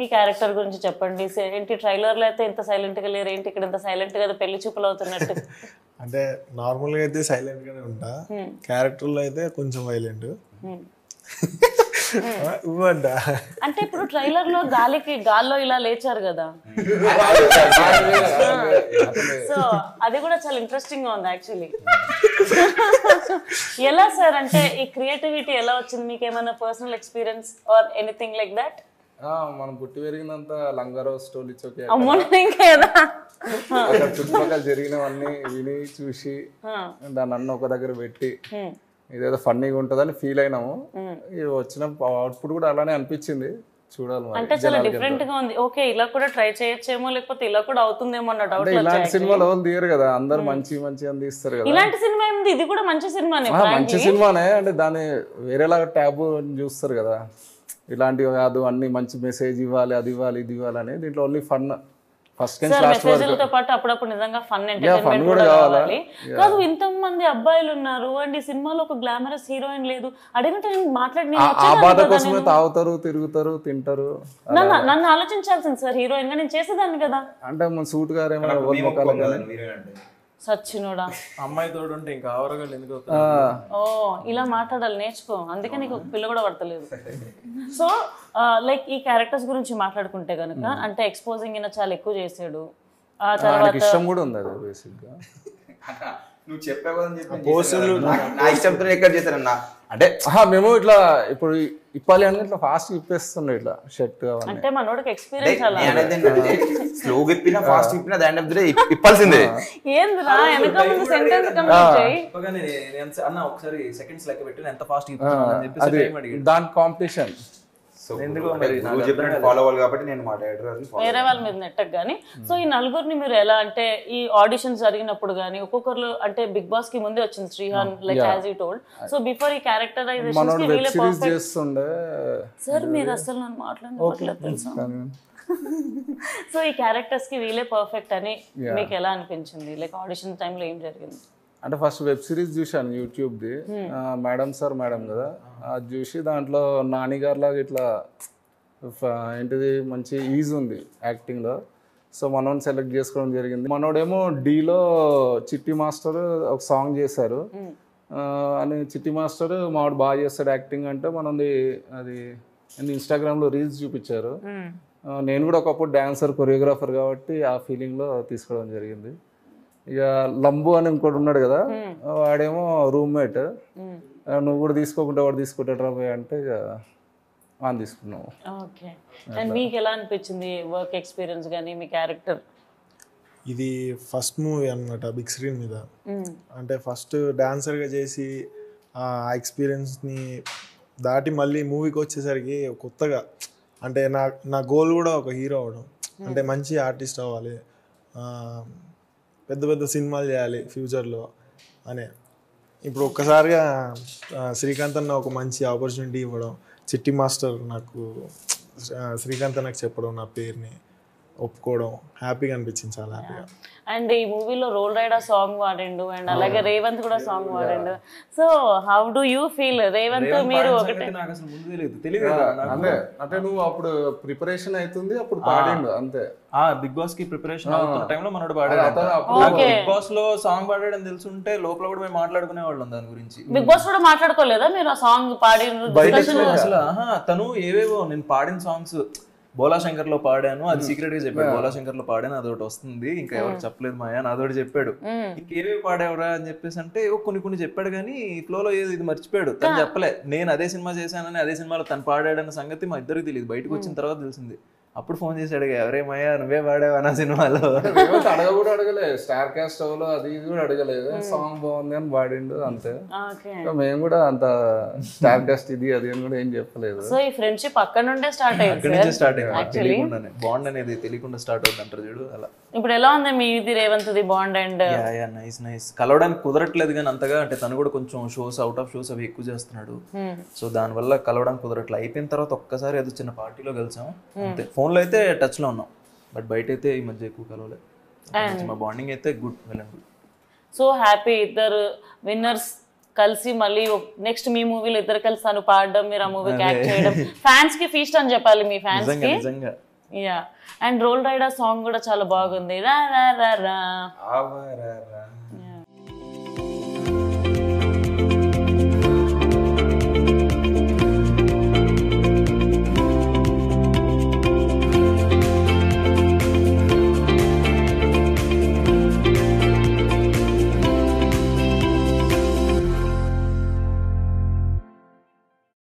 ఈ క్యారెక్టర్ గురించి చెప్పండి సే- ఏంటి ట్రైలర్ లో అయితే ఇంత సైలెంట్ గా లేరు ఏంటి ఇక్కడ ఇంత సైలెంట్ గా పెళ్లి చూపులు అవుతున్నట్టు అంటే నార్మల్గా అయితే సైలెంట్ గానే ఉంటా క్యారెక్టర్లో అయితే కొంచెం వైలెంట్ Hmm. ఇవ్వంట అంటే ఇప్పుడు ట్రైలర్ లో గాలికి గాల్లో ఇలా లేచారు కదా సో అది కూడా చాలా ఇంట్రెస్టింగ్ గా ఉంది యాక్చువల్లీ ఎలా సార్ అంటే ఈ క్రియేటివిటీ ఎలా వచ్చింది మీకు ఏమైనా personal experience or anything like that ఆ, మనం పుట్టి పెరిగినంత లంగారో స్టోరీ చోకే అమ్మో ఇంకేదా అక్కడ చుట్టుపక్కల జరిగినవన్నీ విని చూసి దాన్ని అన్న ఒక దగ్గర పెట్టి ఇదేదో ఫన్నీగా ఉంటుందని ఫీల్ అయినాము ఇది వచ్చిన అవుట్పుట్ కూడా అలానే అనిపించింది చూడాలి మరి అంటే చాలా డిఫరెంట్ గా ఉంది ఓకే ఇలా కూడా ట్రై చేయొచ్చేమో లేకపోతే ఇలా కూడా అవుతుందేమో అన్న డౌట్ అంటే ఇలాంటి సినిమాలు ఎవరు తీయరు కదా అందరు మంచి మంచి అని తీస్తారు కదా ఇలాంటి సినిమా ఏముంది ఇది కూడా మంచి సినిమానే ఆ, మంచి సినిమానే అంటే దాన్ని వేరేలాగా ట్యాబ్ చూస్తారు కదా ఇలాంటివి కాదు అన్ని మంచి మెసేజ్ ఇవ్వాలి అది ఇవ్వాలి ఇది ఇవ్వాలి అని దీంట్లో ఓన్లీ ఫన్ ఫస్ట్ నుంచి సార్ లాస్ట్ వరకు మెసేజ్లతో పాటు అప్పుడప్పుడు నిజంగా ఫన్ ఎంటర్టైన్మెంట్ కూడా కూడా కావాలా? కావాలి కాదు ఇంత మంది అబ్బాయిలు ఉన్నారు అండ్ ఈ సినిమాలో ఒక గ్లామరస్ హీరోయిన్ లేదు అడిగినట్టు నేను మాట్లాడి నేను ఆ- ఆ వచ్చేదాన్ని బాధ కదా కోసమే నేను. తాగుతారు తిరుగుతారు తింటారు నన్ను నన్ను ఆలోచించాల్సింది సార్ హీరోయిన్ గా నేను చేసేదాన్ని కదా అంటే మన సూట్ గారేమో ఎవరి ముఖాలు కానీ సచ్చినోడా అమ్మాయి తోడు ఉంటే ఇంకా ఆవరగాళ్ళు ఎందుకు ఆ, ఓ ఇలా మాట్లాడాలి నేర్చుకో అందుకే నీకు ఒక పిల్ల కూడా పడతలేదు సో లైక్ ఈ క్యారెక్టర్స్ గురించి మాట్లాడుకుంటే గనుక అంటే ఎక్స్పోజింగ్ అయినా చాలా ఎక్కువ చేసాడు ఆ ఆయనకి తర్వాత ఇష్టం కూడా ఉంది అది బేసిక్ గా నువ్వు చెప్పావు కదా అని చెప్పి నేను చేశాను కదా. నా- నా ఇష్టంతో ఎక్కడ చేశారన్నా అంటే ఆహా, మేము ఇట్లా ఇప్పుడు ఇప్పాలి అని ఇట్లా ఫాస్ట్ ఇప్పేస్తుండే ఇట్లా షర్ట్ అవన్నీ అంటే మనోడికి ఎక్స్పీరియన్స్ అలా నేను అనేది ఏంటంటే స్లోగా ఇప్పినా ఫాస్ట్ ఇప్పినా దాని ఆఫ్ ఇప్పాల్సిందే ఏందిరా వెనక ముందు సెంటెన్స్ కంప్లీట్ చేయి చెప్పగానే నేను- నేను ఎంత- అన్న ఒకసారి సెకండ్స్ లెక్క పెట్టి నేను ఎంత ఫాస్ట్ ఆ, అని చెప్పేసి అది టైం అడిగాడు దాని కాంపిటీషన్ సో ఎందుకో మరి నాకు నువ్వు చెప్పినట్టు ఫాలో అవ్వాలి కాబట్టి నేను మా డైరెక్టర్ వేరే వాళ్ళ మీద నెట్టకు కానీ సో ఈ నలుగురిని మీరు ఎలా అంటే ఈ ఆడిషన్స్ జరిగినప్పుడు కానీ ఒక్కొక్కరు అంటే బిగ్ బాస్ కి ముందే వచ్చింది Srihan like as you told so before ఈ క్యారెక్టరైజేషన్ మనోడు కి వెబ్ వీళ్ళే సిరీస్ పర్ఫెక్ట్ చేస్తుండే సార్ మీరు అసలు నన్ను మాట్లాడలేదు తెలుసా కానీ సో ఈ క్యారెక్టర్స్ కి వీళ్ళే పర్ఫెక్ట్ అని మీకు ఎలా అనిపించింది లైక్ ఆడిషన్ టైంలో ఏం జరిగింది అంటే ఫస్ట్ వెబ్ సిరీస్ చూశాను యూట్యూబ్ది మేడం సార్ మేడం కదా అది చూసి దాంట్లో నాని గారి లాగా ఇట్లా ఫ- ఏంటిది మంచి ఈజ్ ఉంది యాక్టింగ్లో సో మనోని సెలెక్ట్ చేసుకోవడం జరిగింది మనోడేమో డీలో చిట్టి మాస్టర్ ఒక సాంగ్ చేశారు ఆ, అని చిట్టి మాస్టర్ మావాడు బాగా చేస్తాడు యాక్టింగ్ అంటే మనది అది ఇన్స్టాగ్రామ్లో రీల్స్ చూపించారు ఆ, నేను కూడా ఒకప్పుడు డాన్సర్ కొరియోగ్రాఫర్ కాబట్టి ఆ ఫీలింగ్లో తీసుకోవడం జరిగింది ఇక లంబు అని ఇంకోటి ఉన్నాడు కదా వాడేమో రూమ్మేట్ నువ్వు కూడా తీసుకోకుంటే వాడు తీసుకుంటాడు రాబోయే అంటే ఇక వాని తీసుకున్నావు ఓకే అండ్ మీకు ఎలా అనిపించింది వర్క్ ఎక్స్పీరియన్స్ కానీ మీ క్యారెక్టర్ ఇది ఫస్ట్ మూవీ అన్నమాట బిగ్ స్క్రీన్ మీద అంటే ఫస్ట్ డాన్సర్గా చేసి ఆ ఎక్స్పీరియన్స్ని దాటి మళ్ళీ మూవీకి వచ్చేసరికి కొత్తగా అంటే నా నా గోల్ కూడా ఒక హీరో అవ్వడం అంటే మంచి ఆర్టిస్ట్ అవ్వాలి ఆ, పెద్ద పెద్ద సినిమాలు చేయాలి ఫ్యూచర్లో అనే ఇప్పుడు ఒక్కసారిగా ఆ, శ్రీకాంత్ అన్న ఒక మంచి ఆపర్చునిటీ ఇవ్వడం చిట్టి మాస్టర్ నాకు ఆ, శ్రీకాంత్ నాకు చెప్పడం నా పేరుని ఒప్పుకోవడం హ్యాపీగా అనిపించింది చాలా హ్యాపీగా అండ్ ఈ మూవీలో రోల్ రైడర్ సాంగ్ వాడిండు అండ్ అలాగే రేవంత్ కూడా సాంగ్ వాడిండు so how do you feel Revanth మీరు ఒకటే నాకు అసలు ముందు తెలియదు తెలియదు కదా నాకు. అంటే అంటే నువ్వు అప్పుడు ప్రిపరేషన్ అవుతుంది అప్పుడు పాడిండు అంతే ఆ బిగ్ బాస్ కి ప్రిపరేషన్ అవుతున్న టైంలో మనోడు పాడాడు అతను అప్పుడు Okay. బిగ్ బాస్ లో సాంగ్ పాడాడని తెలుసుంటే లోపల కూడా మేము మాట్లాడుకునే వాళ్ళం దాని గురించి బిగ్ బాస్ కూడా మాట్లాడుకోలేదా మీరు ఆ సాంగ్ పాడిన discussion లో? అసలు ఆహా, తను ఏవేవో నేను పాడిన సాంగ్స్ బోలా శంకర్ లో పాడాను అది సీక్రెట్ గా చెప్పాడు బోలా శంకర్ లో పాడాను అదొకటి వస్తుంది ఇంకా ఎవరు చెప్పలేదు మాయా అని అదొకటి చెప్పాడు ఇంకేవేవి పాడేవరా అని చెప్పేసి అంటే "ఓ, కొన్ని కొన్ని చెప్పాడు కానీ ఫ్లో లో ఏది ఇది మర్చిపోయాడు తను చెప్పలే నేను అదే సినిమా చేశానని అదే సినిమాలో తను పాడాడన్న సంగతి మా ఇద్దరికి తెలియదు బయటకు వచ్చిన తర్వాత తెలిసింది అప్పుడు ఫోన్ చేశాడు ఎవరే మాయా నువ్వే పాడావా నా సినిమాలో రేవంత్ అడగ కూడా అడగలే స్టార్ కాస్ట్ లో అది ఇది కూడా అడగలేదు సాంగ్ బాగుంది అని పాడిండు అంతే ఓకే ఇంకా మేము కూడా అంత స్టార్ కాస్ట్ ఇది అది అని కూడా ఏం చెప్పలేదు సో ఈ ఫ్రెండ్షిప్ అక్కడ నుండే స్టార్ట్ అక్కడి అయింది నుంచే స్టార్ట్ సార్ అయింది యాక్చువల్లీ తెలియకుండానే బాండ్ అనేది తెలియకుండా స్టార్ట్ అవుతుంది అంటారు చూడు అలా ఇప్పుడు ఎలా ఉంది మీ ఇది రేవంత్ది bond and yeah yeah nice nice కలవడానికి కుదరట్లేదు కానీ అంతగా అంటే తను కూడా కొంచెం షోస్ అవుట్ ఆఫ్ షోస్ అవి ఎక్కువ చేస్తున్నాడు సో దానివల్ల కలవడానికి కుదరట్లేదు అయిపోయిన తర్వాత ఒక్కసారి ఏదో చిన్న పార్టీలో కలిసాం అంతే ఫోన్లో అయితే టచ్ లో ఉన్నాం బట్ బయట అయితే ఈ మధ్య ఎక్కువ కలవలేదు అప్పటి నుంచి మా బాండింగ్ అయితే good well and good so happy ఇద్దరు విన్నర్స్ కలిసి మళ్ళీ నెక్స్ట్ మీ మూవీలో ఇద్దరు కలిసి తను పాడడం మీరు ఆ మూవీకి యాక్ట్ చేయడం ఫ్యాన్స్ కి ఫీస్ట్ అని చెప్పాలి మీ ఫ్యాన్స్ నిజంగా కి నిజంగా yeah and Roll rider song కూడా చాలా బాగుంది రా రా రా రా ఆవారారా.